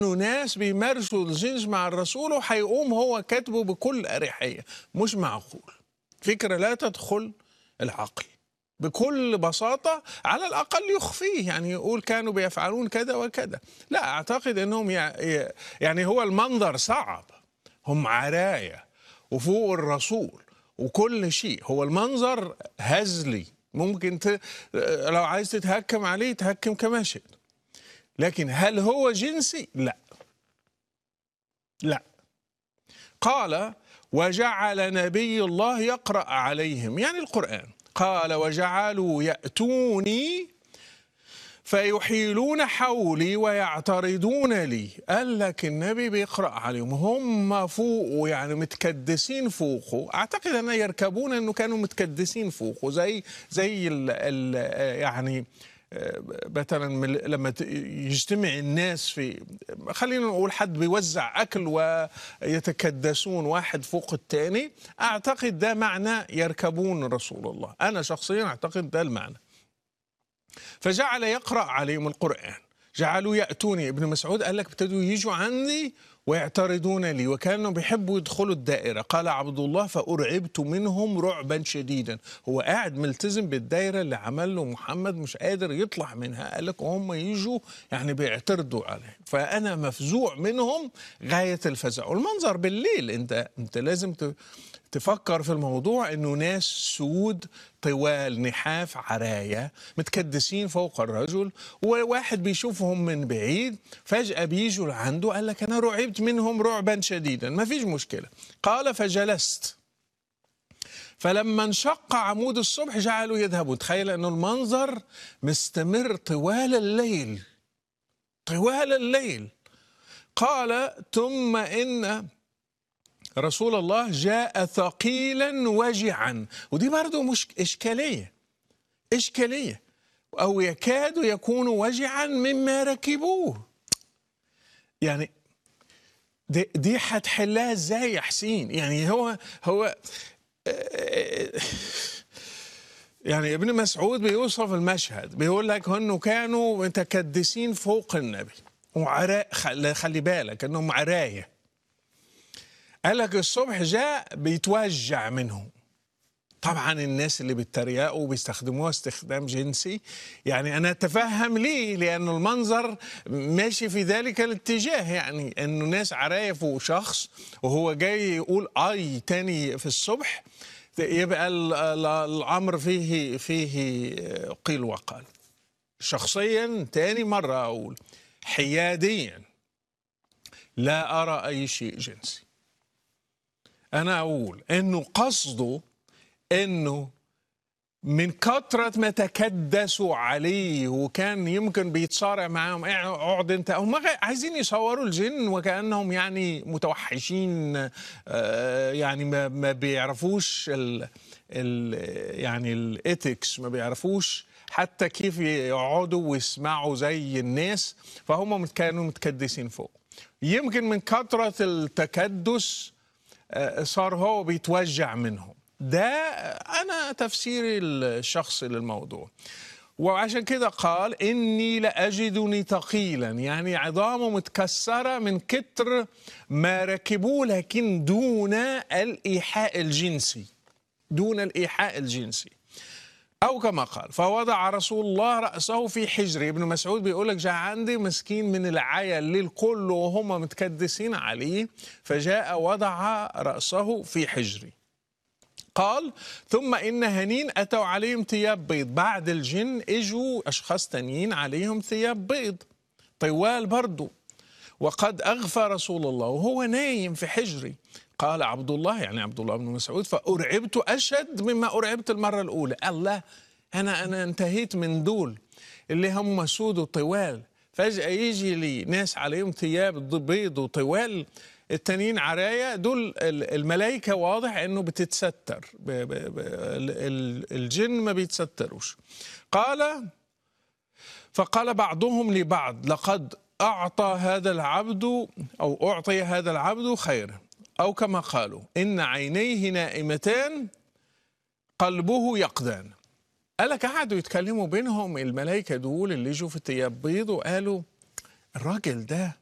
انه ناس بيمارسوا الجنس مع الرسول وهيقوم هو كاتبه بكل اريحيه مش معقول فكره لا تدخل العقل بكل بساطة على الأقل يخفيه يعني يقول كانوا بيفعلون كذا وكذا لا أعتقد أنهم يع- يعني هو المنظر صعب هم عراية وفوق الرسول وكل شيء هو المنظر هزلي ممكن ت... لو عايز تتهكم عليه تهكم كما شئت لكن هل هو جنسي؟ لا لا قال وجعل نبي الله يقرأ عليهم يعني القرآن قال وجعلوا يأتوني فيحيلون حولي ويعترضون لي قال لك النبي بيقرأ عليهم هم فوقه يعني متكدسين فوقه أعتقد أن يركبون أنه كانوا متكدسين فوقه زي زي ال ال يعني مثلا من- لما ت- يجتمع الناس في خلينا نقول حد بيوزع اكل ويتكدسون واحد فوق الثاني اعتقد ده معنى يركبون رسول الله انا شخصيا اعتقد ده المعنى فجعل يقرا عليهم القران جعلوا ياتوني ابن مسعود قال لك ابتدوا يجوا عندي ويعترضون لي وكانوا بيحبوا يدخلوا الدائره قال عبد الله فارعبت منهم رعبا شديدا هو قاعد ملتزم بالدائره اللي عمل له محمد مش قادر يطلع منها قال لك هم يجوا يعني بيعترضوا عليه فانا مفزوع منهم غايه الفزع والمنظر بالليل انت انت لازم ت- تفكر في الموضوع انه ناس سود طوال نحاف عرايا متكدسين فوق الرجل وواحد بيشوفهم من بعيد فجأة بيجوا لعنده قال لك أنا رعبت منهم رعبا شديدا ما فيش مشكلة قال فجلست فلما انشق عمود الصبح جعلوا يذهبوا تخيل أنه المنظر مستمر طوال الليل طوال الليل قال ثم إن رسول الله جاء ثقيلا وجعا ودي برضه مش إشكالية إشكالية أو يكاد يكون وجعا مما ركبوه يعني دي, دي هتحلها ازاي يا حسين يعني هو هو يعني ابن مسعود بيوصف المشهد بيقول لك انه كانوا متكدسين فوق النبي وعراء خلي خلي بالك انهم عرايه قال لك الصبح جاء بيتوجع منهم طبعا الناس اللي بيتريقوا وبيستخدموها استخدام جنسي يعني انا اتفهم ليه لانه المنظر ماشي في ذلك الاتجاه يعني انه ناس عرايه فوق شخص وهو جاي يقول اي تاني في الصبح يبقى ال- ال- الامر فيه فيه قيل وقال شخصيا تاني مره اقول حياديا لا ارى اي شيء جنسي انا اقول انه قصده انه من كثرة ما تكدسوا عليه وكان يمكن بيتصارع معاهم "اع- اقعد انت هم غ- عايزين يصوروا الجن وكانهم يعني متوحشين آه، يعني ما, ما بيعرفوش ال ال يعني الايثكس ما بيعرفوش حتى كيف يقعدوا ويسمعوا زي الناس فهم مت- كانوا متكدسين فوق يمكن من كثرة التكدس آه، صار هو بيتوجع منهم ده أنا تفسيري الشخصي للموضوع وعشان كده قال إني لأجدني ثقيلا يعني عظامه متكسرة من كتر ما ركبوه لكن دون الإيحاء الجنسي دون الإيحاء الجنسي أو كما قال فوضع رسول الله رأسه في حجري ابن مسعود بيقول لك جاء عندي مسكين من العيا الليل كله وهم متكدسين عليه فجاء وضع رأسه في حجري قال ثم إن هنين أتوا عليهم ثياب بيض بعد الجن إجوا أشخاص تانيين عليهم ثياب بيض طوال برضو وقد أغفى رسول الله وهو نايم في حجري قال عبد الله يعني عبد الله بن مسعود فأرعبت أشد مما أرعبت المرة الأولى الله أنا أنا انتهيت من دول اللي هم سود وطوال فجأة يجي لي ناس عليهم ثياب بيض وطوال التانيين عرايا دول ال- الملائكة واضح انه بتتستر ب- ب- ب- ال- ال- الجن ما بيتستروش قال فقال بعضهم لبعض لقد أعطى هذا العبد أو أعطي هذا العبد خيرا أو كما قالوا إن عينيه نائمتان قلبه يقظان قال لك قعدوا يتكلموا بينهم الملائكة دول اللي يجوا في الثياب بيض وقالوا الراجل ده